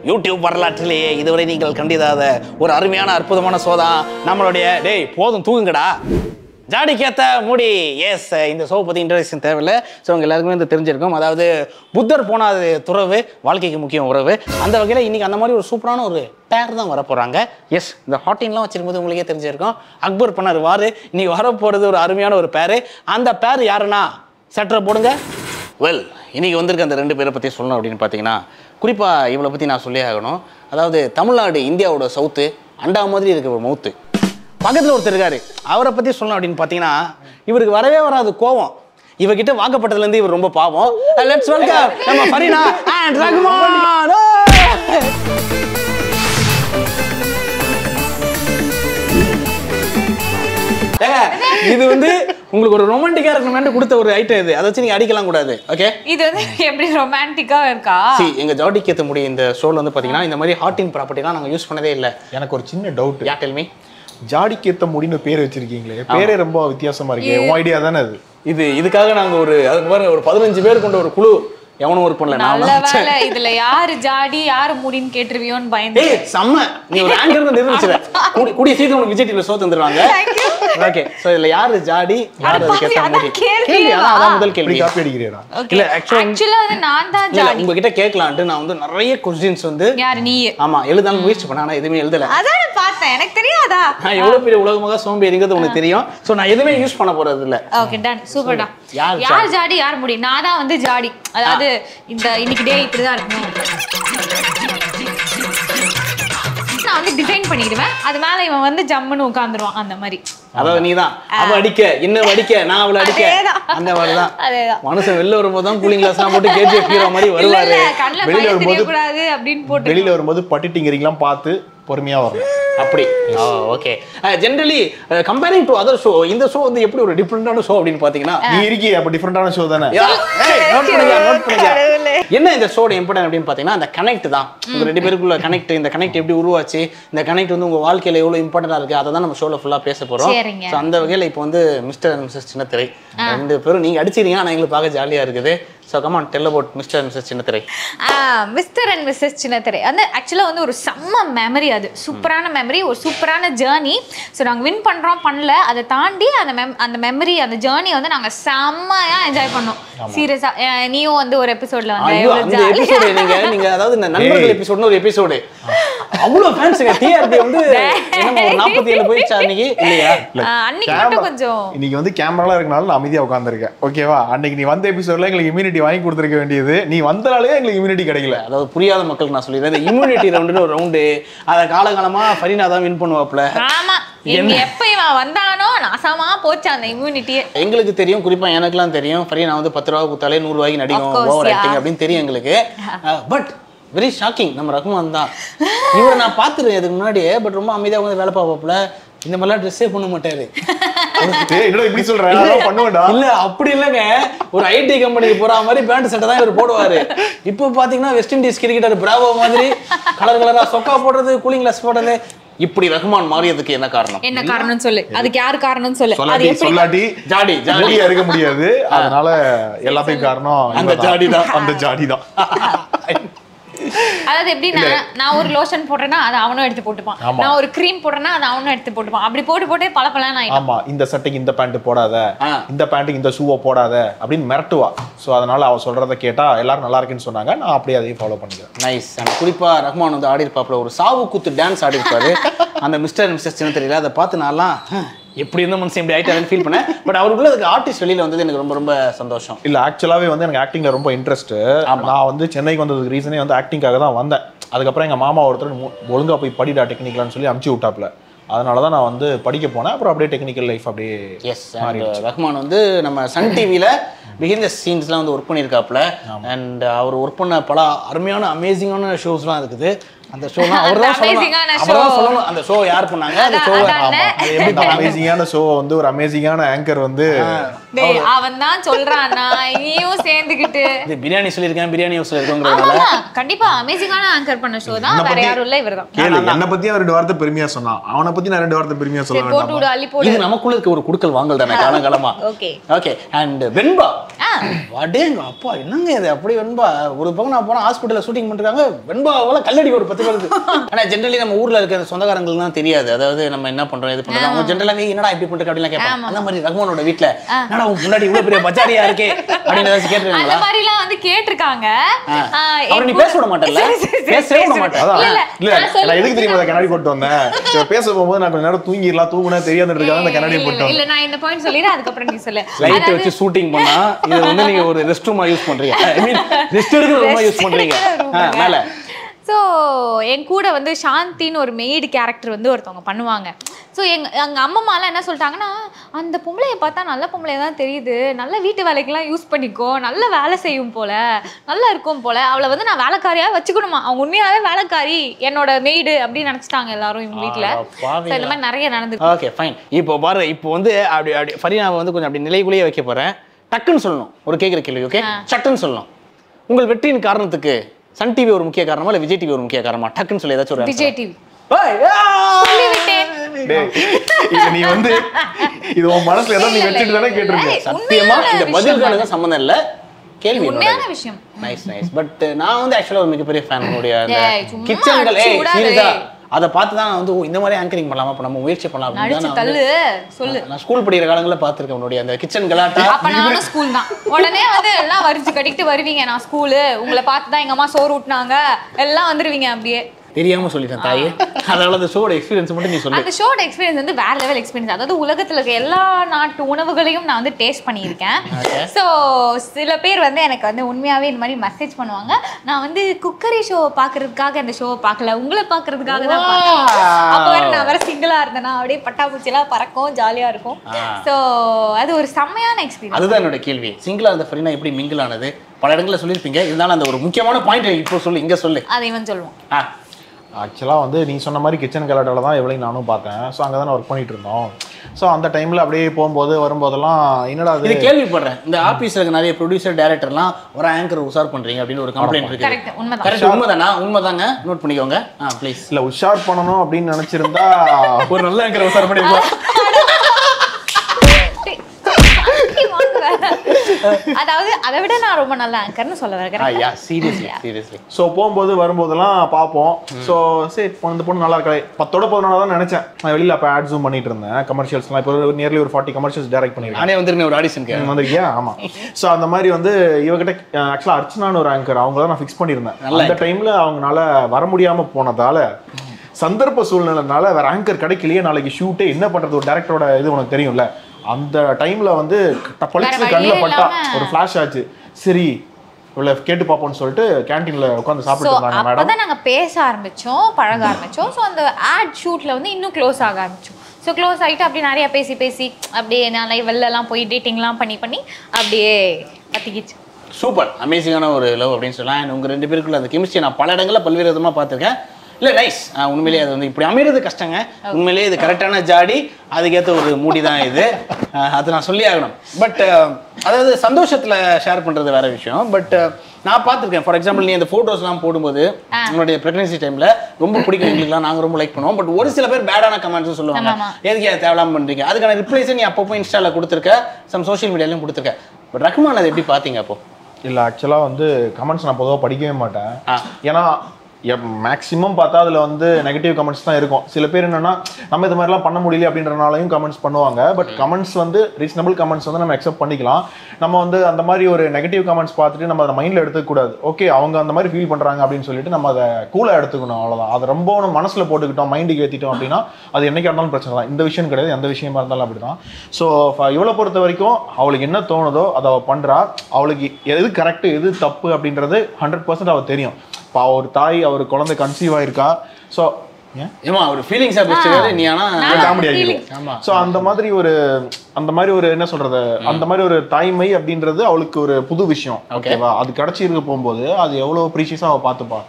YouTube வரலாற்றிலேயே இதுவரை நீங்கள் கண்டிராத ஒரு அருமையான அற்புதமான சோதா நம்மளுடைய டேய் போதும் தூங்குங்கடா ஜாடிக்கேத்த முடி எஸ் இந்த ஷோ பற்றி இன்ட்ரடக்ஷன் தேவையில்லை ஸோ உங்க எல்லாருக்குமே வந்து தெரிஞ்சிருக்கும் அதாவது புத்தர் போனாது துறவு வாழ்க்கைக்கு முக்கியம் உறவு அந்த வகையில் இன்னைக்கு அந்த மாதிரி ஒரு சூப்பரான ஒரு பேர் தான் வர போகிறாங்க எஸ் இந்த ஹாட்டின்லாம் வச்சிருக்கும்போது உங்களுக்கே தெரிஞ்சிருக்கும் அக்பர் பண்ணார் வாரு இன்னைக்கு வர போகிறது ஒரு அருமையான ஒரு பேர் அந்த பேர் யாருன்னா சட்டரை போடுங்க வெல் இன்னைக்கு வந்திருக்க அந்த ரெண்டு பேரை பற்றி சொல்லணும் அப்படின்னு பார்த்தீங்கன்னா குறிப்பாக இவளை பற்றி நான் சொல்லி ஆகணும் அதாவது தமிழ்நாடு இந்தியாவோட சவுத்து அண்டா மாதிரி இருக்க ஒரு மவுத்து பக்கத்தில் ஒருத்தர் இருக்காரு அவரை பற்றி சொல்லணும் அப்படின்னு பார்த்தீங்கன்னா இவருக்கு வரவே வராது கோவம் இவகிட்ட வாக்கப்பட்டதுலேருந்து இவர் ரொம்ப பாவம் லெட்ஸ் வெல்கம் நம்ம ஃபரீனா அண்ட் ரகுமான் ஏங்க, இது வந்து உங்களுக்கு ஒரு ரொமான்டிக்கா இருக்கணும்னு கொடுத்த ஒரு ஐட்டம் இது அதை வச்சு நீங்க அடிக்கலாம் கூடாது ஓகே இது வந்து எப்படி ரொமான்டிக்கா இருக்கா சி எங்க ஜாடிக்கு ஏற்ற முடிய இந்த ஷோல வந்து பாத்தீங்கன்னா இந்த மாதிரி ஹாட்டின் ப்ராப்பர்ட்டிலாம் நாங்க யூஸ் பண்ணதே இல்லை எனக்கு ஒரு சின்ன டவுட் யா டெல் மீ ஜாடிக்கேத்த முடின்னு பேர் வச்சிருக்கீங்களே பேரே ரொம்ப வித்தியாசமா இருக்கு உன் ஐடியா தானே அது இது இதுக்காக நாங்க ஒரு அதுக்கு பாருங்க ஒரு பதினஞ்சு பேர் கொண்ட ஒரு குழு எவனும் ஒர்க் பண்ணல நான் நல்ல தான் வச்சேன். வேலை இதுல யாரு ஜாடி யாரு முடின்னு கேட்டுருவியோன்னு பயந்து ஏய் செம்ம நீ ஒரு ஆங்கர் தான் நிரூபிச்சிட கூடி கூடிய சீக்கிரம் உனக்கு விஜய் டிவில ஷோ தந்துருவாங்க ஓகே சோ இதுல யாரு ஜாடி யாரு அட அதுக்கு ஏத்த பாவி, முடி அதான் கேள்வியே கேள்வி அதான் அதான் முதல் இப்படி கேள்வி காப்பி அடிக்கிறேடா இல்ல, actually- ஆக்சுவலா வந்து நான் தான் இல்ல ஜாடி உங்ககிட்ட கேட்கலான்ட்டு நான் வந்து நிறைய கொஸ்டின்ஸ் வந்து யாரு நீ ஆமா எழுதாலும் முயற்சி பண்ணேன் ஆனா எதுவுமே எழுதல அதான் நான் பார்த்தேன் எனக்கு தெரியாதா நான் எவ்வளவு பெரிய உலகமாக சோம்பேறிங்கிறது உனக்கு தெரியும் சோ நான் எதுவுமே யூஸ் பண்ண போறது இல்ல ஓகே டன் சூப்பர் தான் யார் யார் ஜாடி யார் முடி நான் தான் வந்து ஜாடி அதாவது இந்த இன்னைக்கு டே இப்படிதான் இருக்கணும் நான் வந்து டிசைன் பண்ணிடுவேன் அது மேல இவன் வந்து ஜம்முன்னு உட்காந்துருவான் அந்த மாதிரி அதாவது நீதான் அவ அடிக்க என்ன அடிக்க நான் அவளை அடிக்க அதேதான். அந்த மாதிரிதான் அதேதான். மனுஷன் வெளில வரும்போது தான் கூலிங் கிளாஸ் எல்லாம் போட்டு கேஜிஎஃப் ஹீரோ மாதிரி இல்ல வருவாரு இல்ல கண்ணுல வெளியில பயம் வரும்போது- தெரியக்கூடாது அப்படின்னு போட்டு வெளியில வரும்போது பட்டிட்டிங்கிறீங்களாம் பார்த்து பொறுமையா வரணும் அப்படி okay generally comparing to other show இந்த ஷோ வந்து எப்படி ஒரு டிஃப்ரெண்டான ஷோ அப்படின்னு பாத்தீங்கன்னா நீ இருக்கீ அப்ப டிஃப்ரெண்டான ஷோ தானே யா, ஏய், note பண்ணுங்க, note பண்ணுங்க. என்ன இந்த ஷோட இம்பார்ட்டன் அப்படின்னு பாத்தீங்கன்னா அந்த கனெக்ட் தான் உங்க ரெண்டு பேருக்குள்ள கனெக்ட் இந்த கனெக்ட் எப்படி உருவாச்சு இந்த கனெக்ட் வந்து உங்க வாழ்க்கையில எவ்வளவு இம்பார்ட்டண்டா இருக்கு அதை தான் நம்ம ஷோல ஃபுல்லா பேச போறோம் சரிங்க. So, அந்த வகையில இப்போ வந்து மிஸ்டர் அண்ட் மிஸ்ஸஸ் சின்னத்திரை ரெண்டு பேரும் நீங்க அடிச்சிருங்க ஆனா எங்களுக்கு பார்க்க ஜாலியா இருக்குது so come on tell about mister and missus சின்னத்திரை மிஸ்டர் அண்ட் மிஸ்ஸஸ் சின்னத்திரை வந்து ஆக்சுவலாக வந்து ஒரு செம்ம மெமரி அது சூப்பரான மெமரி ஒரு சூப்பரான ஜேர்னி ஸோ நாங்கள் வின் பண்ணுறோம் பண்ணல அதை தாண்டி அந்த மெம் அந்த மெமரி அந்த ஜேர்னி வந்து நாங்கள் செம்மையாக என்ஜாய் பண்ணோம் சீரியஸாக நீயும் வந்து ஒரு எபிசோட்ல வந்து ஐயோ எவ்வளோ அந்த எபிசோடு நீங்க நீங்க அதாவது இந்த நண்பர்கள் எபிசோட்னு ஒரு எபிசோடு அவ்வளவு ஃபேன்ஸுங்க டிஆர்பி வந்து என்னமோ ஒரு நாற்பத்தி ஏழு போயிடுச்சா அன்னைக்கு இல்லையா இல்ல, அன்னைக்கு camera- மட்டும் கொஞ்சம் இன்னைக்கு வந்து கேமராலாம் இருக்கனால நான் அமைதியா உட்காந்துருக்கேன் ஓகேவா அன்னைக்கு நீ வந்த எபிசோட்ல எங்களுக்கு இம்யூனிட்டி வாங்கி கொடுத்துருக்க வேண்டியது நீ வந்தனாலே எங்களுக்கு இம்யூனிட்டி கிடைக்கல அதாவது புரியாத மக்களுக்கு நான் சொல்லிடுறேன் இந்த இம்யூனிட்டி ரவுண்டுன்னு ஒரு ரவுண்டு அதை காலகாலமா ஃபரீனா தான் வின் பண்ணுவாப்ல ஆமா எங்க எப்ப இவன் வந்தானோ நாசமா போச்சு அந்த இம்யூனிட்டியே எங்களுக்கு தெரியும் குறிப்பா எனக்குலாம் தெரியும் ஃபரீனா வந்து பத்து ரூபா கொடுத்தாலே நூறு ரூபாய்க்கு நடிக்கும் Of course, over yeah. Acting அப்படின்னு தெரியும் எங்களுக்கு பட் வெரி ஷாக்கிங் நம்ம ரகுமான் தான் இவரை நான் பார்த்துருக்கேன் இதுக்கு முன்னாடியே பட் ரொம்ப அமைதியா வந்து வேலை பார்ப்பாப்புல இந்த மாதிரிலாம் ட்ரெஸ்ஸே பண்ண மாட்டாரு ஏய், என்னடா இப்படி சொல்ற அதெல்லாம் பண்ணுவேன்டா இல்ல அப்படி இல்லைங்க ஒரு ஐடி கம்பெனிக்கு போற மாதிரி பேண்ட் சட்டை தான் இவர் போடுவாரு இப்போ பாத்தீங்கன்னா வெஸ்ட் இண்டீஸ் கிரிக்கெட்டர் பிராவோ மாதிரி கலர் கலரா சொக்கா போடுறது கூலிங் கிளாஸ் போடுறது இப்படி ரஹ்மான் மாறியதுக்கு என்ன காரணம் என்ன காரணம் சொல்லு அதுக்கு யாரு காரணம் சொல்லு அது சொல்லாட்டி எப்படி சொல்லாட்டி ஜாடி ஜாடி ஜாலியா இருக்க முடியாது அதனால எல்லாத்துக்கும் காரணம் அந்த இவதான். ஜாடி தான். அந்த ஜாடி தான் அதாவது எப்படி நான் நான் ஒரு லோஷன் போடுறேன்னா அதை அவனும் எடுத்து போட்டுப்பான் ஆமா. நான் ஒரு க்ரீம் போடுறேன்னா அதை அவனும் எடுத்து போட்டுப்பான் அப்படி போட்டு போட்டே பல பலன் ஆயிடும் ஆமா இந்த சட்டைக்கு இந்த பேண்ட் போடாத ஆ. இந்த பேண்ட்டுக்கு இந்த ஷூவை போடாத அப்படின்னு மிரட்டுவா சோ அதனால அவ சொல்றத கேட்டா எல்லாரும் நல்லா இருக்குன்னு சொன்னாங்க நான் அப்படியே அதையும் ஃபாலோ பண்ணிக்கிறேன் நைஸ் அண்ட் குறிப்பா ரஹ்மான் வந்து ஆடி இருப்பாப்புல ஒரு சாவு குத்து டான்ஸ் ஆடி இருப்பாரு அந்த மிஸ்டர் மிஸ்டர் சின்ன தெரியல அதை பார்த்து நான்லாம் "ஹம், எப்படி இருந்த மனுஷன் இப்படி ஆயிட்டாருன்னு ஃபீல் பண்ணேன் பட் அவருக்குள்ள அதுக்கு ஆர்டிஸ்ட் வெளியில வந்தது எனக்கு ரொம்ப ரொம்ப சந்தோஷம் இல்ல ஆக்சுவலாவே வந்து எனக்கு ஆக்டிங்ல ரொம்ப இன்ட்ரெஸ்ட் நான் வந்து சென்னைக்கு வந்ததுக்கு ரீசனே வந்து ஆக்டிங்காக தான் வந்தேன் அதுக்கப்புறம் எங்க மாமா ஒருத்தர் மு- ஒழுங்கா போய் படிடா டெக்னிக்கலான்னு சொல்லி அமுச்சு விட்டாப்ல அதனால தான் நான் வந்து படிக்க போனேன் அப்புறம் அப்படியே டெக்னிக்கல் லைஃப் அப்படியே எஸ் ரஹ்மான் வந்து நம்ம சன் டிவியில் பிஹைண்ட் த சீன்ஸ்லாம் வந்து ஒர்க் பண்ணியிருக்காப்புல அண்ட் அவர் ஒர்க் பண்ண பல அருமையான அமேசிங்கான ஷோஸ்லாம் இருக்குது அந்த ஷோ அவர் தான் அந்த amazing-ஆன சொல்லணும் அவர் தான் show. சொல்லணும் அந்த ஷோ யார் பண்ணாங்க அந்த அதான், ஷோ அதானே. அது எப்படி இந்த அமேசிங்கான ஷோ வந்து ஒரு அமேசிங்கான ஆங்கர் வந்து டேய் அவன் தான் சொல்றானா நீயும் சேர்ந்துக்கிட்டு இது பிரியாணி சொல்லியிருக்கேன் பிரியாணி சொல்லியிருக்கோங்கிறதுனால ஆமா கண்டிப்பா அமேசிங்கான ஆங்கர் பண்ண ஷோ தான் என்னை வேற பத்தி- யாரும் இல்ல இவர்தான் கேளு என்னை பத்தி அவன் ரெண்டு வார்த்தை பெருமையா சொன்னான் அவனை பத்தி நான் ரெண்டு வார்த்தை பெருமையா சொல்ல சரி போட்டு வேண்டாமா விடு அள்ளி போடு இது நமக்குள்ள இருக்க ஒரு குடுக்கல் வாங்கல் தானே காலங்காலமா ஓகே ஓகே அண்ட் வெண்பா ஆ வாடேங்க அப்பா என்னங்க இது அப்படி வெண்பா ஒரு பக்கம் நான் போனா ஹாஸ்பிட்டல்ல ஷூட்டிங் பண்றாங்க வெண்பாவால கல்லடி ஒரு பத்து வருது ஆனா ஜென்ரலி நம்ம ஊர்ல இருக்க அந்த சொந்தக்காரங்களுக்கு தான் தெரியாது அதாவது நம்ம என்ன பண்றோம் இது பண்றோம் அவங்க ஜென்ரலாவே என்னடா இப்படி பண்ற அப்படிலாம் கேட்பாங்க அந்த மாதிரி ரகுமானோட வீட்ல என்னடா உன் முன்னாடி இவ்வளவு பெரிய பச்சாரியா இருக்கே அப்படின்னு ஏதாச்சும் அந்த கேட்டுருக்கீங்களா மாதிரிலாம் வந்து கேட்டிருக்காங்க ஆ. ஆ, அவரை நீ என் பேச விட மாட்டல்ல? சரி, சரி, சரி, பேசவே விட சரி. மாட்டேன். அதான் இல்ல, இல்ல நான் சொல்லி நான் எதுக்கு தெரியுமா அதை கண்ணாடி போட்டு வந்தேன் சரி, பேச போகும்போது நான் கொஞ்ச நேரம் தூங்கிடலாம் தூங்குனா தெரியாதுன்றதுக்காக அந்த கண்ணாடி இல்ல, போட்டு இல்ல, வந்தேன் இல்ல நான் இந்த பாயிண்ட் சொல்லிடுறேன் அதுக்கப்புறம் நீ சொல்லு லைட் அதாவது- வச்சு ஷூட்டிங் பண்ணா இதை வந்து நீங்க ஒரு ரெஸ்ட் ரூமா யூஸ் பண்றீங்க ஐ மீன் ரெஸ்ட் எடுக்கிற ரூமா யூஸ் பண்றீங்க ஆ, மேல ஸோ என் கூட வந்து சாந்தின்னு ஒரு மெய்டு கேரக்டர் வந்து ஒருத்தவங்க பண்ணுவாங்க ஸோ எங்க எங்கள் அம்மம்மாலாம் என்ன சொல்லிட்டாங்கன்னா அந்த பொம்பளைய பார்த்தா நல்ல பொம்பளைய தான் தெரியுது நல்ல வீட்டு வேலைக்கெல்லாம் யூஸ் பண்ணிக்கோ நல்ல வேலை செய்யும் போல நல்லா இருக்கும் போல அவளை வந்து நான் வேலைக்காரியாக வச்சுக்கணுமா அவங்க உண்மையாகவே வேலைக்காரி என்னோட மெய்டு அப்படின்னு நினச்சிட்டாங்க எல்லாரும் இவங்க வீட்டில் அட பாவிகளா. ஸோ இந்த மாதிரி நிறைய நடந்து ஓகே ஃபைன் இப்போ பாரு இப்போ வந்து அப்படி அப்படி ஃபரீனாவை வந்து கொஞ்சம் அப்படி நிலைக்குள்ளேயே வைக்க போறேன் டக்குன்னு சொல்லணும் ஒரு கேட்குற கேள்வி ஓகே சட்டுன்னு சொல்லணும் உங்கள் வெற்றியின் காரணத்துக்கு சன் டிவி ஒரு முக்கிய காரணமா இல்லை விஜய் டிவி ஒரு முக்கிய காரணமா டக்குன்னு சொல்லி ஏதாச்சும் ஒரு answer. விஜய் டிவி ஏய், ஏய்! சொல்லிவிட்டேன் டேய், இது நீ வந்து இது உன் மனசுல ஏதோ நீ வச்சுட்டு தானே கேட்டிருக்க ஏய், சத்தியமா உண்மையான இந்த விஷயம் பதில்களுக்கு சம்பந்தம் இல்ல கேள்வி உண்மையான விஷயம் நைஸ் நைஸ் பட் நான் வந்து ஆக்சுவலா ஒரு மிகப்பெரிய ஃபேன் உங்களுடைய அந்த ஏய், சும்மா கிச்சன்கள் ஏய் அடிச்சு விடாதே. சீரியஸா அதை பார்த்து தான் நான் வந்து ஓ, இந்த மாதிரி ஆங்கரிங் பண்ணலாமா அப்ப நம்ம முயற்சி பண்ணலாம் அப்படின்னு நடிச்சு தான் நான் தள்ளு வந்து- சொல்லு நான் ஸ்கூல் படிக்கிற காலங்களில் பார்த்துருக்கேன் உன்னுடைய அந்த கிச்சன் கலாட்டா அப்ப நானும் ஸ்கூல் தான் உடனே வந்து எல்லாம் வரிச்சு கட்டிக்கிட்டு வருவீங்க நான் ஸ்கூலு உங்களை பார்த்து தான் எங்க அம்மா சோறு ஊட்டினாங்க எல்லாம் வந்துருவீங்க அப்படியே தெரியாம சொல்லிட்டேன் தாயே அதனால அந்த ஷோட எக்ஸ்பீரியன்ஸ் மட்டும் நீ சொல்லு அந்த ஷோட எக்ஸ்பீரியன்ஸ் வந்து வேற லெவல் எக்ஸ்பீரியன்ஸ் அதாவது உலகத்துல இருக்க எல்லா நாட்டு உணவுகளையும் நான் வந்து டேஸ்ட் பண்ணியிருக்கேன் Okay. ஸோ சில பேர் வந்து எனக்கு வந்து உண்மையாவே இந்த மாதிரி மெசேஜ் பண்ணுவாங்க நான் வந்து குக்கரி ஷோ பார்க்கறதுக்காக அந்த ஷோவை பார்க்கல உங்களை பார்க்கறதுக்காக தான் பார்த்தேன் அப்போ வேற நான் வேற சிங்கிளா இருந்தேனா அப்படியே பட்டாப்பூச்சிலாம் பறக்கும் ஜாலியா இருக்கும் ஸோ அது ஒரு செம்மையான எக்ஸ்பீரியன்ஸ் அதுதான் என்னோட கேள்வி சிங்கிளா இருந்த ஃபரீனா எப்படி மிங்கிள் ஆனது பல இடங்களில் சொல்லியிருப்பீங்க இருந்தாலும் அந்த ஒரு முக்கியமான பாயிண்ட் இப்போ சொல்லு இங்க சொல்லு அதை இவன் சொல்லுவான் ஆ ஆக்சுவலாக வந்து நீ சொன்ன மாதிரி கிச்சன் கலாட்டால தான் எவ்வளோ நானும் பார்த்தேன் ஸோ அங்கே தான் ஒர்க் பண்ணிட்டு இருந்தோம் ஸோ அந்த டைமில் அப்படியே போகும்போது வரும்போதெல்லாம் என்னடா இது அது கேள்விப்படுறேன் இந்த ஆபீஸ்ல இருக்க நிறைய ப்ரொடியூசர் டைரக்டர்லாம் ஒரு ஆங்கர் உசார் பண்றீங்க அப்படின்னு ஒரு கம்ப்ளைண்ட் இருக்கு கரெக்ட் உண்மைதான் கரெக்ட் உண்மைதானா உண்மைதாங்க நோட் பண்ணிக்கோங்க ஆ ப்ளீஸ் இல்லை உஷார் பண்ணணும் அப்படின்னு நினச்சிருந்தா ஒரு நல்ல ஆங்கர் உசார் பண்ணிருக்கோம் அதாவது அதை விட நான் ரொம்ப நல்ல ஆங்கர்னு சொல்ல வரேன் correct ஆ? யா சீரியஸ்லி சீரியஸ்லி ஸோ போகும்போது வரும்போதெல்லாம் பார்ப்போம் ஸோ சரி இப்போ இந்த பொண்ணு நல்லா இருக்கா பத்தோட பதினொன்றா தான் நினச்சேன் நான் வெளியில் அப்போ ஆட் ஜூம் பண்ணிட்டு இருந்தேன் கமர்ஷியல்ஸ்லாம் இப்போ நியர்லி ஒரு ஃபார்ட்டி கமர்ஷியல்ஸ் டைரக்ட் பண்ணியிருக்கேன் நானே வந்திருக்கேன் ஒரு ஆடிஷனுக்கு ம், வந்திருக்கியா ஆமா ஸோ அந்த மாதிரி வந்து இவகிட்ட ஆக்சுவலாக அர்ச்சனான்னு ஒரு ஆங்கர் அவங்க தான் நான் ஃபிக்ஸ் பண்ணியிருந்தேன் நல்ல அந்த டைம்ல அவங்கனால வர முடியாம போனதால சந்தர்ப்ப சூழ்நிலைனால வேற ஆங்கர் கிடைக்கலையே நாளைக்கு ஷூட்டே என்ன பண்றது ஒரு டேரக்டரோட இது உனக்கு தெரியும்ல அந்த டைம்ல வந்து ட- பளிச்சு வேற கண்ணில் வழியே பட்டா இல்லாம. ஒரு ஃபிளாஷ் ஆச்சு சரி இவ்வளோ கேட்டு பார்ப்போம்னு சொல்லிட்டு கேன்டீன்ல உட்காந்து ஸோ சாப்பிட்டு இருந்தாங்க மேடம் அப்பதான் நாங்க பேச ஆரம்பிச்சோம் பழக ஆரம்பிச்சோம் ஸோ அந்த ஆட் ஷூட்ல வந்து இன்னும் க்ளோஸ் ஆக ஆரம்பிச்சோம் ஸோ க்ளோஸ் ஆகிட்டு அப்படியே நிறைய பேசி பேசி அப்படியே நான் வெளிலலாம் போய் டேட்டிங்லாம் பண்ணி பண்ணி அப்படியே பத்திக்கிச்சு சூப்பர் அமேசிங்கான ஒரு லவ் அப்படின்னு சொல்லலாம் And உங்க ரெண்டு பேருக்குள்ள அந்த கெமிஸ்ட்ரி நான் பல இடங்களில் பல்வேறு விதமா பார்த்துருக்கேன் இல்லை நைஸ் உண்மையிலேயே அது வந்து இப்படி அமைகிறது கஷ்டங்க உண்மையிலேயே இது கரெக்டான ஜாடி அதுக்கேற்ற ஒரு மூடி தான் இது அஹ், அது நான் சொல்லி ஆகணும் பட் அதாவது சந்தோஷத்தில் ஷேர் பண்ணுறது வேற விஷயம் பட் நான் பார்த்துருக்கேன் ஃபார் எக்ஸாம்பிள் நீ அந்த ஃபோட்டோஸ்லாம் போடும்போது உன்னுடைய ப்ரெக்னன்சி டைமில் ரொம்ப பிடிக்கும் எங்களுக்குலாம் நாங்கள் ரொம்ப லைக் பண்ணுவோம் பட் ஒரு சில பேர் பேடான கமெண்ட்ஸும் சொல்லுவாங்க ஆமா. எதுக்கு அதை தேவையில்லாம பண்ணுறீங்க அதுக்கான ரிப்ளைஸை நீ அப்பப்போ இன்ஸ்டாவில் கொடுத்துருக்க சம் சோஷியல் மீடியாலையும் கொடுத்துருக்க பட் ரஹ்மான் அதை எப்படி பார்த்தீங்க அப்போ இல்லை ஆக்சுவலாக வந்து கமெண்ட்ஸ் நான் பொதுவாக படிக்கவே மாட்டேன் ஆ. ஏன்னா மேக்ஸிமம் பார்த்தா அதில் வந்து நெகட்டிவ் கமெண்ட்ஸ் தான் இருக்கும் சில பேர் என்னன்னா நம்ம இது மாதிரிலாம் பண்ண முடியல அப்படின்றனாலையும் கமெண்ட்ஸ் பண்ணுவாங்க பட் கமெண்ட்ஸ் வந்து ரீசனபிள் கமெண்ட்ஸ் வந்து நம்ம அக்செப்ட் பண்ணிக்கலாம் நம்ம வந்து அந்த மாதிரி ஒரு நெகட்டிவ் கமெண்ட்ஸ் பார்த்துட்டு நம்ம அதை மைண்டில் எடுத்துக்கூடாது ஓகே அவங்க அந்த மாதிரி ஃபீல் பண்ணுறாங்க அப்படின்னு சொல்லிட்டு நம்ம அதை கூலாக எடுத்துக்கணும் அவ்வளோதான் அதை ரொம்ப நம்ம மனசில் போட்டுக்கிட்டோம் மைண்டுக்கு ஏற்றிட்டோம் அப்படின்னா அது என்னைக்கா இருந்தாலும் பிரச்சனை தான் இந்த விஷயம் கிடையாது எந்த விஷயமா இருந்தாலும் அப்படி தான் ஸோ இவளை பொறுத்த வரைக்கும் அவளுக்கு என்ன தோணுதோ அதை அவள் பண்ணுறா அவளுக்கு எது கரெக்டு எது தப்பு அப்படின்றது ஹண்ட்ரட் பர்சன்ட் அவள் தெரியும் இப்போ ஒரு தாய் அவர் குழந்தை கன்சீவ் ஆயிருக்கா ஸோ ஏன் ஏமா ஒரு ஃபீலிங்ஸாக பேசுறது நீ ஆனா நான் காமெடி feeling. ஆமா ஸோ அந்த மாதிரி ஒரு அந்த மாதிரி ஒரு என்ன சொல்றது அந்த மாதிரி ஒரு தாய்மை அப்படின்றது அவளுக்கு ஒரு புது விஷயம் Okay. ஓகேவா அது கிடைச்சிருக்க போகும்போது அது எவ்வளோ ப்ரீஷியஸாக அவள் பார்த்துப்பா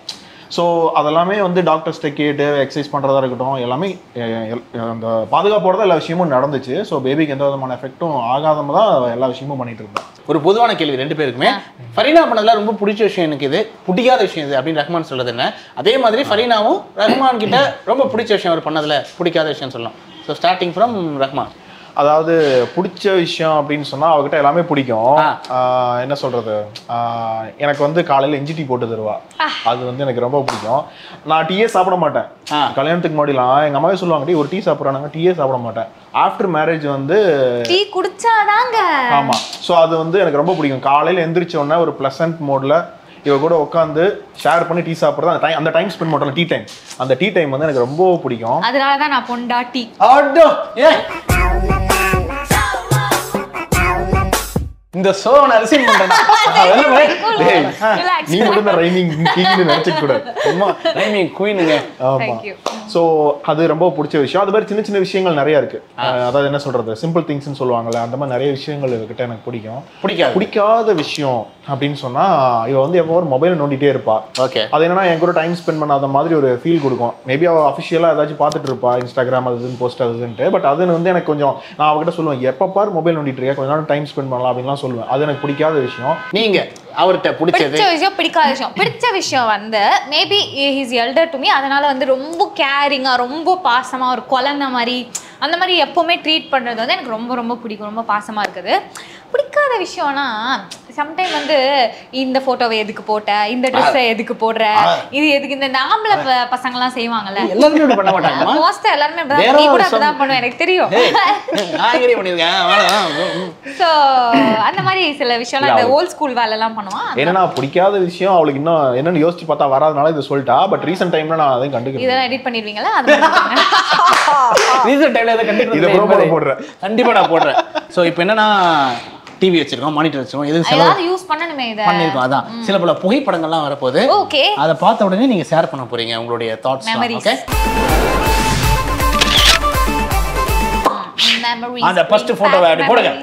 ஸோ அதெல்லாமே வந்து டாக்டர்ஸ்ட்ட கேட்டு எக்ஸசைஸ் பண்ணுறதா இருக்கட்டும் எல்லாமே எ- எ- அந்த பாதுகாப்போட தான் எல்லா விஷயமும் நடந்துச்சு ஸோ பேபிக்கு எந்த விதமான எஃபெக்ட்டும் ஆகாம தான் எல்லா விஷயமும் பண்ணிட்டு இருந்தேன் ஒரு பொதுவான கேள்வி ரெண்டு பேருக்குமே ஃபரீனா பண்ணதுல ரொம்ப பிடிச்ச விஷயம் எனக்கு இது பிடிக்காத விஷயம் இது அப்படின்னு ரஹ்மான் சொல்றது என்ன அதே மாதிரி ஃபரீனாவும் ரஹ்மான் கிட்ட ரொம்ப பிடிச்ச விஷயம் அவர் பண்ணதுல பிடிக்காத விஷயம் சொல்லலாம் ஸோ ஸ்டார்டிங் ஃப்ரம் ரஹ்மான் அதாவது பிடிச்ச விஷயம் அப்படின்னு சொன்னா அவகிட்ட எல்லாமே பிடிக்கும் ஆ. ஆஹ் என்ன சொல்றது ஆஹ் எனக்கு வந்து காலையில இஞ்சி டீ போட்டு தருவா அது வந்து எனக்கு ரொம்ப பிடிக்கும் நான் டீயே சாப்பிட மாட்டேன் ஆ. கல்யாணத்துக்கு முன்னாடிலாம் எங்க அம்மாவே சொல்லுவாங்க டீ ஒரு டீ சாப்பிட்றாங்க டீயே சாப்பிட மாட்டேன் ஆஃப்டர் மேரேஜ் வந்து டீ குடிச்சாதாங்க ஆமா ஸோ அது வந்து எனக்கு ரொம்ப பிடிக்கும் காலையில எந்திரிச்ச உடனே ஒரு ப்ளசன்ட் மோட்ல இவ கூட உட்காந்து ஷேர் பண்ணி டீ சாப்பிட்றது அந்த டைம் அந்த டைம் ஸ்பெண்ட் பண்ணுறோம் டீ டைம் அந்த டீ டைம் வந்து எனக்கு ரொம்ப பிடிக்கும் அதனாலதான் நான் பொண்டாட்டி ஆட்டோ ஏ இந்த ஷோ நான் ரிசீவ் பண்றேன் டேய், Relax. நீ மட்டும் தான் ரைமிங் கிங்னு நினைச்சுக்க கூடாது அம்மா ரைமிங் குயினுங்க ஆமா Thank you. ஸோ அது ரொம்ப பிடிச்ச விஷயம் அது மாதிரி சின்ன சின்ன விஷயங்கள் நிறைய இருக்கு அஹ் அதாவது என்ன சொல்றது சிம்பிள் திங்ஸ்னு சொல்லுவாங்கல்ல அந்த மாதிரி நிறைய விஷயங்கள் இவகிட்ட எனக்கு பிடிக்கும் பிடிக்காது பிடிக்காத விஷயம் அப்படின்னு சொன்னா இவ வந்து எப்போ ஒரு மொபைல் நோண்டிட்டே இருப்பா ஓகே அது என்னன்னா என் கூட டைம் ஸ்பெண்ட் பண்ணாத மாதிரி ஒரு ஃபீல் கொடுக்கும் மேபி அவ அஃபிஷியலாக ஏதாச்சும் பார்த்துட்டு இருப்பா இன்ஸ்டாகிராம் அது இதுன்னு போஸ்ட் அது இதுன்ட்டு பட் அது வந்து எனக்கு கொஞ்சம் நான் அவகிட்ட சொல்லுவேன் எப்போ பார் மொபைல் நோண்டிட்டு இருக்க கொஞ்ச நேரம் டைம் ஸ்பெண்ட் பண்ணலாம் அப்படின்லாம் சொல்லுவேன் அது எனக்கு பிடிக்காத விஷயம் நீங்க அவர்கிட்ட பிடிச்சது பிடிச்ச விஷயம் பிடிக்காத விஷயம் பிடிச்ச விஷயம் வந்து maybe his elder to me அதனால வந்து ரொம்ப கேரிங்கா ரொம்ப பாசமா ஒரு குழந்தை மாதிரி அந்த மாதிரி எப்பவுமே ட்ரீட் பண்றது வந்து எனக்கு ரொம்ப ரொம்ப பிடிக்கும் ரொம்ப பாசமா இருக்குது பிடிக்காத விஷயம்னா சம்டைம் வந்து இந்த போட்டோவை எதுக்கு போட்ட இந்த ட்ரெஸ்ஸை எதுக்கு போடுற இது எதுக்கு இந்த இந்த ஆம்பளை ப- பசங்கெல்லாம் செய்வாங்கல்ல எல்லாருமே இப்படி பண்ண மாட்டாங்கம்மா மோஸ்டா எல்லாருமே வேற அப்படிதான். நீ கூட ஒரு அப்படிதான் பண்ணுவேன் எனக்கு தெரியும் ஏய், நான் எங்கடி பண்ணிருக்கேன் அவ்வளவுதான். ஸோ அந்த மாதிரி சில விஷயம்லாம் இந்த ஓல்ட் ஸ்கூல் வேலை எல்லாம் பண்ணுவான் என்னன்னா பிடிக்காத விஷயம் அவளுக்கு இன்னும் என்னன்னு யோசிச்சு பார்த்தா வராதனால இது சொல்லிட்டா பட் ரீசெண்ட் டைம்ல நான் அதையும் கண்டுக்கிறேன் இதெல்லாம் எடிட் பண்ணிடுவீங்களா அது மட்டும் சொல்லுங்க. ரீசன் டைம்ல இதை கண்டிப்பா இதை promo ல போடுறேன். கண்டிப்பா நான் போடுறேன் சோ இப்போ என்னன்னா டிவி வச்சிருக்கோம் மானிட்டர் வச்சிருக்கோம் எதுக்கு செலவு ஏதாவது யூஸ் பண்ணணுமே இத பண்ணிருக்கோம் அதான் சில பல புகைப்படங்கள்லாம் வரப்போகுது ஓகே அதை பார்த்த உடனே நீங்க ஷேர் பண்ண போறீங்க உங்களுடைய தாட்ஸ் Memories. ஓகே மெமரிஸ் அந்த first photo வை அப்படி போடுங்க.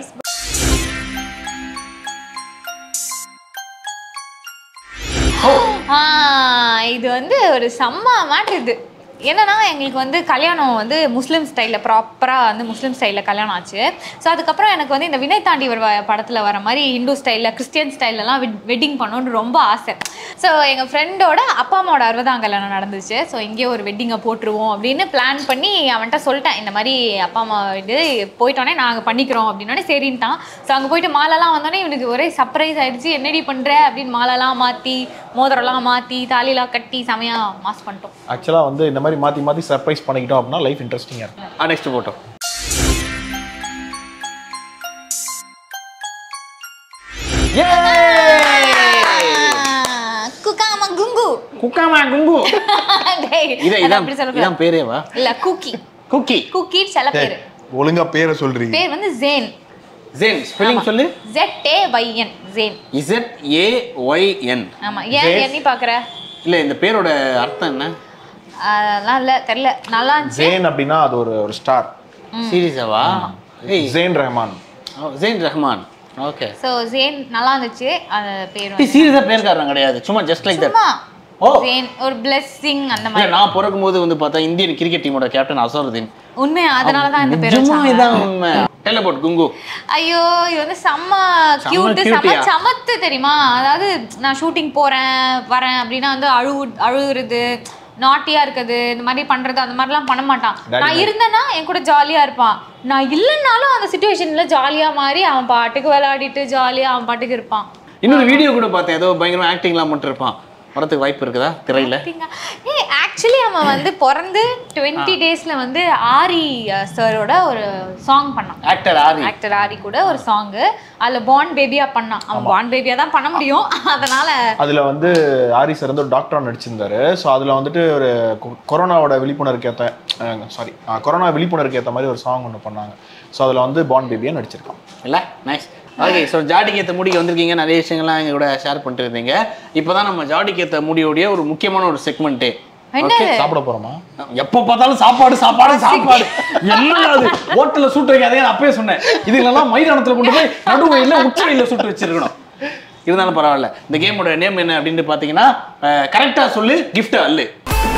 ஆ இது வந்து ஒரு செம்ம மாட்டுது என்னன்னா எங்களுக்கு வந்து கல்யாணம் வந்து முஸ்லீம் ஸ்டைலில் ப்ராப்பராக வந்து முஸ்லீம் ஸ்டைலில் கல்யாணம் ஆச்சு ஸோ அதுக்கப்புறம் எனக்கு வந்து இந்த வினய் தாண்டி வர படத்தில் வர மாதிரி ஹிந்து ஸ்டைலில் கிறிஸ்டியன் ஸ்டைல்லலாம் வெட்டிங் பண்ணணும்னு ரொம்ப ஆசை ஸோ எங்கள் ஃப்ரெண்டோட அப்பா அம்மாவோட அறுபதாம் கல்யாணம் நடந்துச்சு ஸோ இங்கேயே ஒரு வெட்டிங்கை போட்டுருவோம் அப்படின்னு பிளான் பண்ணி அவன்கிட்ட சொல்லிட்டேன் இந்த மாதிரி அப்பா அம்மா இது போயிட்டோன்னே நாங்கள் பண்ணிக்கிறோம் அப்படின்னோடனே சரின்ட்டான் ஸோ அங்கே போயிட்டு மாலைலாம் வந்தோடனே இவனுக்கு ஒரே சர்ப்ரைஸ் ஆயிடுச்சு என்னடி பண்ணுற அப்படின்னு மாலைலாம் மாற்றி மோதிரம்லாம் மாற்றி தாலிலாம் கட்டி செமையாக மாஸ் பண்ணிட்டோம் ஆக்சுவலா வந்து இந்த மாதிரி மாத்தி மாத்தி சர்ப்ரைஸ் பண்ணிக்கிட்டோம் அப்படின்னா லைஃப் இன்ட்ரெஸ்டிங்கா இருக்கும் நெக்ஸ்ட் போட்டோ குக்காமா குங்கு குக்காமா குங்கு டேய், இத அது இதான் அப்படி சொல்லக்கூடாது. இதான் பேரேவா இல்ல குக்கி குக்கி குக்கி சில பேர் ஒழுங்கா பேரை சொல்றீங்க பேர் வந்து ஜேன் ஜேன் ஸ்பெல்லிங் சொல்லு Z A Y N Zayn Z A Y N ஆமா ஏன் எண்ணி பாக்குற இல்ல இந்த பேரோட அர்த்தம் என்ன அதெல்லாம் இல்ல தெரியல நல்லா இருந்துச்சு ஜேன் அப்படின்னா அது ஒரு ஒரு ஸ்டார் சீரியஸாவா ஏய் ஜேன் ரஹ்மான் ஜெயின் ரஹ்மான் ஓகே சோ ஜேன் நல்லா இருந்துச்சு அந்த பேர் வந்து சீரியஸா பேர்காரன் கிடையாது சும்மா ஜஸ்ட் லைக் தட் சும்மா ஓ. ஜேன் ஒரு பிளெஸ்ஸிங் அந்த இல்ல மாதிரி நான் பிறக்கும் போது வந்து பார்த்தா இந்தியன் கிரிக்கெட் டீமோட கேப்டன் அசருதீன் உண்மை அதனால தான் இந்த பேர் நிஜமா வச்சாங்க இதான் உண்மை டெல் அபவுட் குங்கு ஐயோ இது வந்து செம்ம செம்ம கியூட் செம்ம cute-யா? சமத்து தெரியுமா அதாவது நான் ஷூட்டிங் போறேன் வரேன் அப்படின்னா வந்து அழு அழுகுறது நாட்டியா இருக்குது இந்த மாதிரி பண்றது அந்த மாதிரிலாம் பண்ண மாட்டான் Daddy நான் இருந்தேன்னா என் கூட ஜாலியா இருப்பான் நான் இல்லைன்னாலும் அந்த சுச்சுவேஷன்ல ஜாலியா மாறி அவன் பாட்டுக்கு விளையாடிட்டு ஜாலியா அவன் பாட்டுக்கு இருப்பான் இன்னொரு வீடியோ கூட பார்த்தேன் ஏதோ பயங்கரமா ஆக்டிங்லாம் மட்டும் இருப்பான் வரதுக்கு வாய்ப்பு இருக்குதா திரையில ஏ ஆக்சுவலி அவன் வந்து பிறந்து டுவெண்ட்டி டேஸ்ல வந்து ஆரி சாரோட ஒரு சாங் பண்ணான் ஆக்டர் ஆரி ஆக்டர் ஆரி கூட ஒரு சாங் அதுல பாண்ட் பேபியா பண்ணான் அவன் பாண்ட் பேபியா தான் பண்ண முடியும் அதனால அதுல வந்து ஆரி சார் வந்து ஒரு டாக்டரா நடிச்சிருந்தாரு ஸோ அதுல வந்துட்டு ஒரு கொ- கொரோனாவோட விழிப்புணர்வுக்கு ஏத்த சாரி கொரோனா விழிப்புணர்வுக்கு ஏத்த மாதிரி ஒரு சாங் ஒன்று பண்ணாங்க ஸோ அதுல வந்து பாண்ட் பேபியா நடிச்சிருக்கான் இல்ல நைஸ் ஓகே ஸோ ஜாடிக்கு ஏற்ற முடிக்கு வந்திருக்கீங்க நிறைய விஷயங்கள்லாம் எங்க கூட ஷேர் பண்ணிட்டு இருந்தீங்க இப்போதான் நம்ம ஜாடிக்கு ஏற்ற முடியோடைய ஒரு முக்கியமான ஒரு செக்மெண்ட்டே என்னது சாப்பிட போறோமா எப்போ பார்த்தாலும் சாப்பாடு சாப்பாடு சாப்பாடு என்ன அது ஹோட்டல்ல சுட்டு வைக்காதே நான் அப்பயே சொன்னேன் இதுலலாம் மைதானத்துல கொண்டு போய் நடு வயல்ல உச்ச வயல்ல சுட்டு வச்சிருக்கணும் இருந்தாலும் பரவாயில்ல இந்த கேமோட நேம் என்ன அப்படின்னு பார்த்தீங்கன்னா கரெக்டாக சொல்லு கிஃப்ட் அல்லு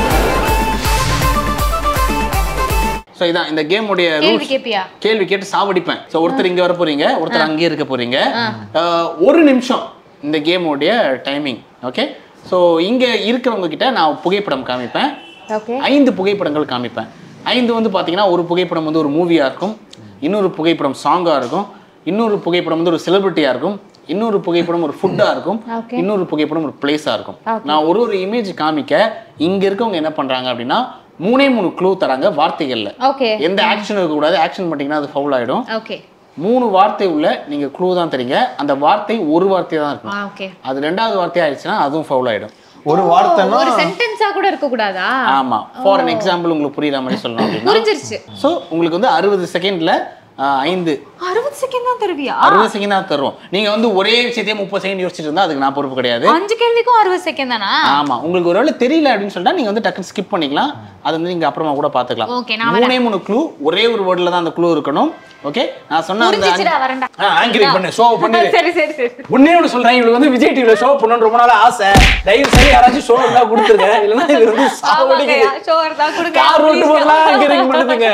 ஸோ இதான் இந்த கேமுடைய கேள்வி ரூல்ஸ் கேப்பியா கேள்வி கேட்டு சாவடிப்பேன் ஸோ ஒருத்தர் இங்க வர போறீங்க ஒருத்தர் அங்கேயே இருக்க போறீங்க அஹ், ஒரு நிமிஷம் இந்த கேமோடைய டைமிங் ஓகே ஸோ இங்க இருக்கிறவங்க கிட்ட நான் புகைப்படம் காமிப்பேன் ஓகே ஐந்து புகைப்படங்கள் காமிப்பேன் ஐந்து வந்து பார்த்தீங்கன்னா ஒரு புகைப்படம் வந்து ஒரு மூவியாக இருக்கும் இன்னொரு புகைப்படம் சாங்காக இருக்கும் இன்னொரு புகைப்படம் வந்து ஒரு செலிபிரிட்டியாக இருக்கும் இன்னொரு புகைப்படம் ஒரு ஃபுட்டாக இருக்கும் Okay. இன்னொரு புகைப்படம் ஒரு பிளேஸாக இருக்கும் நான் ஒரு ஒரு இமேஜ் காமிக்க இங்க இருக்கவங்க என்ன பண்றாங்க அப்படின்னா மூணே மூணு க்ளூ தராங்க வார்த்தைகள்ல ஓகே எந்த ஆக்ஷன் இருக்கக்கூடாது ஆக்ஷன் பண்ணிட்டீங்கன்னா அது ஃபவுல் ஆயிடும் ஓகே மூணு வார்த்தை உள்ள நீங்க க்ளூ தான் தரீங்க அந்த வார்த்தை ஒரு வார்த்தை தான் இருக்கும் ஓகே அது ரெண்டாவது வார்த்தை ஆயிடுச்சுன்னா அதுவும் ஃபவுல் ஆயிடும் ஒரு வார்த்தைன்னா ஒரு சென்டென்ஸா கூட இருக்க கூடாதா ஆமா ஃபார் an எக்ஸாம்பிள் உங்களுக்கு புரியுற மாதிரி சொல்லணும் அப்படின்னா புரிஞ்சிருச்சு ஸோ உங்களுக்கு வந்து அறுபது செகண்ட்ல ஐந்து அறுபது செகண்ட் தான் தருவியா அறுபது செகண்ட் தான் தருவோம் நீங்க வந்து ஒரே விஷயத்தையே முப்பது செகண்ட் யோசிச்சுட்டு இருந்தா அதுக்கு நான் பொறுப்பு கிடையாது அஞ்சு கேள்விக்கும் அறுபது செகண்ட் தானா ஆமா உங்களுக்கு ஒருவேளை தெரியல அப்படின்னு சொல்லிட்டா நீங்க வந்து டக்குன்னு ஸ்கிப் பண்ணிக்கலாம் அது வந்து நீங்க அப்புறமா கூட பாத்துக்கலாம் Okay, நான் மூணே மூணு க்ளூ ஒரே ஒரு வேர்ட்ல தான் அந்த க்ளூ இருக்கணும் ஓகே நான் சொன்ன அந்த புரிஞ்சிச்சுடா வரேன்டா ஆங்கரிங் பண்ணு ஷோ பண்ணு சரி சரி சரி உன்னே ஒன்று சொல்றேன் இவளுக்கு வந்து விஜய் டிவில ஷோ பண்ணணும்னு ரொம்ப நாள் ஆசை தயவு செய்து யாராச்சும் ஷோ இருந்தா கொடுத்துருங்க இல்லைன்னா இது வந்து சாவடிக்குது ஷோர் தான் கொடுங்க கார் ரோட்டு please. போகலாம் ஆங்கரிங் பண்ணுதுங்க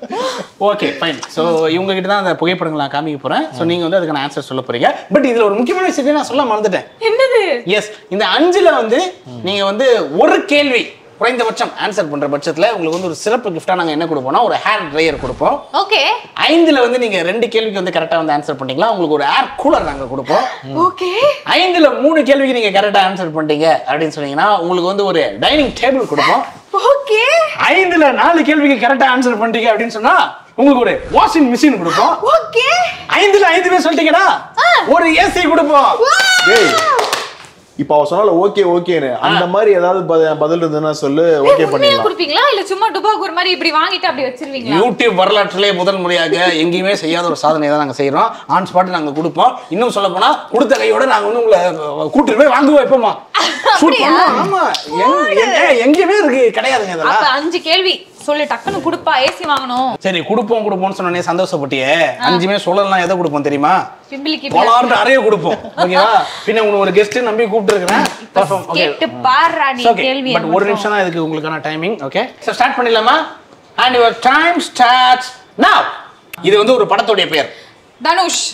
ஓகே ஃபைன் ஸோ இவங்க கிட்ட தான் அந்த புகைப்படங்கள் நான் காமிக்க போறேன் ஸோ நீங்க வந்து அதுக்கான ஆன்சர் சொல்ல போறீங்க பட் இதுல ஒரு முக்கியமான விஷயத்தை நான் சொல்ல மறந்துட்டேன் என்னது எஸ் இந்த அஞ்சுல வந்து நீங்க வந்து ஒரு கேள்வி குறைந்தபட்சம் ஆன்சர் பண்ற பட்சத்துல உங்களுக்கு வந்து ஒரு சிறப்பு கிஃப்டா நாங்க என்ன கொடுப்போம்னா ஒரு ஹேர் ட்ரையர் கொடுப்போம் ஓகே ஐந்துல வந்து நீங்க ரெண்டு கேள்விக்கு வந்து கரெக்டா வந்து ஆன்சர் பண்ணீங்களா உங்களுக்கு ஒரு ஏர் கூலர் நாங்க கொடுப்போம் ஓகே ஐந்துல மூணு கேள்விக்கு நீங்க கரெக்டா ஆன்சர் பண்ணிட்டீங்க அப்படின்னு சொன்னீங்கன்னா உங்களுக்கு வந்து ஒரு டைனிங் டேபிள் கொடுப்போம் ஓகே ஐந்துல நாலு கேள்விக்கு கரெக்டா ஆன்சர் பண்ணிட்டீங்க அப்படின்னு சொன்னா உங்களுக்கு ஒரு வாஷிங் மிஷின் கொடுப்போம் ஓகே ஐந்துல ஐந்து பேர் சொல்லிட்டீங்கன்னா ஒரு ஏசி கொடுப்போம் டேய் இப்போ அவ சொன்னால ஓகே ஓகேன்னு அந்த மாதிரி ஏதாவது பத- பதில் இருந்ததுன்னா சொல்லு ஓகே உண்மையா பண்ணிடலாம் கொடுப்பீங்களா இல்ல சும்மா டுபாக் ஒரு மாதிரி இப்படி வாங்கிட்டு அப்படி வச்சிருவீங்களா யூடியூப் வரலாற்றிலே முதல் முறையாக எங்கேயுமே செய்யாத ஒரு சாதனை தான் நாங்க செய்றோம் ஆன் ஸ்பாட் நாங்க கொடுப்போம் இன்னும் சொல்ல போனா கொடுத்த கையோட நாங்க வந்து உங்களை கூட்டிட்டு போய் வாங்குவோம் எப்பமா ஷூட் பண்ணுவோம் ஆமா எங்க- எங்க- எங்கேயுமே இருக்கு கிடையாதுங்க அப்ப இதெல்லாம் அஞ்சு கேள்வி சொல்லு டக்குன்னு கொடுப்பா ஏசி வாங்கணும் சரி கொடுப்போம் கொடுப்போம்னு சொன்னோடனே சந்தோஷப்பட்டியே அஞ்சுமே சொல்லலாம் எதை கொடுப்போம் தெரியுமா பிம்பிளிக்கு போலார்னு அறைய கொடுப்போம் ஓகேவா பின்ன உங்களுக்கு ஒரு கெஸ்ட் நம்பி கூப்பிட்டு இருக்கிறேன் ஓகே கேட்டு பாடுறா நீ ஓகே கேள்வி பட் ஒரு நிமிஷம் தான் இதுக்கு உங்களுக்கான டைமிங் ஓகே ஸோ ஸ்டார்ட் பண்ணிடலாமா and your time starts now இது வந்து ஒரு படத்துடைய பெயர் தனுஷ்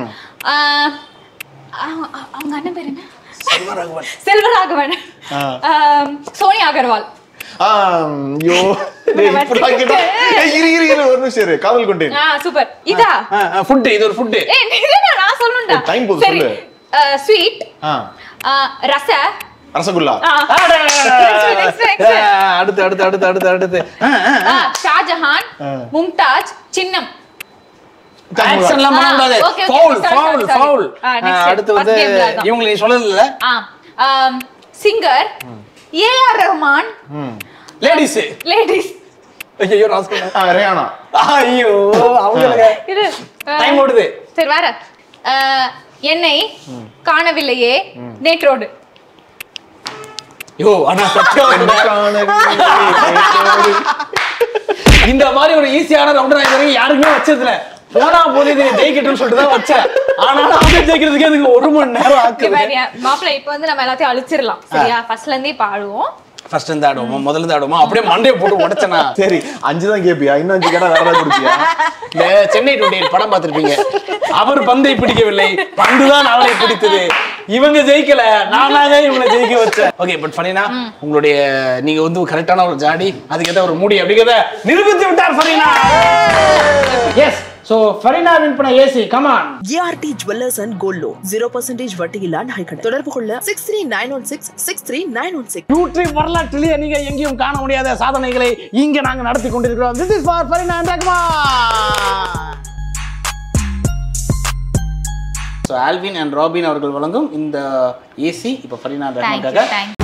ஆஹ், அவங்க அவங்க அண்ணன் பேர் என்ன செல்வராகவன் செல்வராகவன் ஆம், சோனியா அகர்வால் ஆம், ஐயோ டேய், இப்படி ஆக்கிட்டா. ஏய், இரு இரு இரு ஒரு நிமிஷம் இரு காவல் கொண்டேன் ஆ சூப்பர் இதா ஃபுட் இது ஒரு ஃபுட் ஏய் நில்லுடா, நான் சொல்லணும்டா ஏய், time போகுது, சரி சொல்லு. ஸ்வீட் ஆ ரச ரசகுல்லா ஆ, next, next. அடுத்து அடுத்து அடுத்து அடுத்து அடுத்து ஆ, ஷாஜஹான் ஆ. மும்தாஜ் சின்னம் ஆக்ஷன்லாம் பண்ண ஆ, கூடாது okay, okay, foul sorry, foul sorry, sorry. Foul ஆ, next, அடுத்து first வந்து game ல அதான். இவங்களை நீ சொல்லல ஆ சிங்கர் ஏஆர் ரஹ்மான் ம் லேடிஸ் லேடிஸ் ஐயோ நான் சொன்னேன் ஆ ரேயானா ஐயோ அவங்களுக்கு இது ஆ, டைம் ஓடுது சரி வேற ஆ, என்னை காணவில்லையே நேற்றோடு யோ ஆனா சத்தியம் இந்த மாதிரி ஒரு ஈஸியான ரவுண்ட் நான் இது வரைக்கும் யாருக்குமே வச்சதில்ல போனா போது இது ஜெயிக்கட்டும்னு சொல்லிட்டு தான் வச்சேன் ஆனாலும் அவங்க ஜெயிக்கிறதுக்கு அதுக்கு ஒரு மணி நேரம் ஆக்குது மாப்பிள்ள இப்ப வந்து நம்ம எல்லாத்தையும் அழிச்சிடலாம் சரியா ஃபர்ஸ்ட்ல இருந்தே இப்ப ஆடுவோம் ஃபர்ஸ்ட் இருந்து ஆடுவோமா முதல்ல இருந்து ஆடுவோமா அப்படியே மண்டையை போட்டு உடச்சனா சரி அஞ்சு தான் கேப்பியா இன்னும் அஞ்சு கேட்டா வேற ஏதாவது கொடுப்பியா இந்த சென்னை டுவெண்ட்டி படம் பார்த்திருப்பீங்க அவர் பந்தை பிடிக்கவில்லை பந்து தான் அவளை பிடித்தது இவங்க ஜெயிக்கல நானாக இவங்களை ஜெயிக்க வச்சேன் ஓகே பட் ஃபனினா உங்களுடைய நீங்க வந்து கரெக்டான ஒரு ஜாடி அதுக்கேற்ற ஒரு மூடி அப்படிங்கிறத நிரூபித்து விட்டார் Fareena yes so Fareena win பண்ண AC come on ART jewellers and gold loan zero percentage வட்டியில்லாத ஹைக்கடை தொடர்பு கொள்ள six three nine one six six three nine one six YouTube வரலாற்றிலேயே நீங்க எங்கேயும் காண முடியாத சாதனைகளை இங்க நாங்க நடத்தி கொண்டிருக்கிறோம் this is for Fareena and Rahman so Alvin and Robin அவர்கள் வழங்கும் இந்த ஏசி இப்போ ஃபரீனா அண்ட் தேங்க்யூ ரஹ்மானுக்காக தேங்க்யூ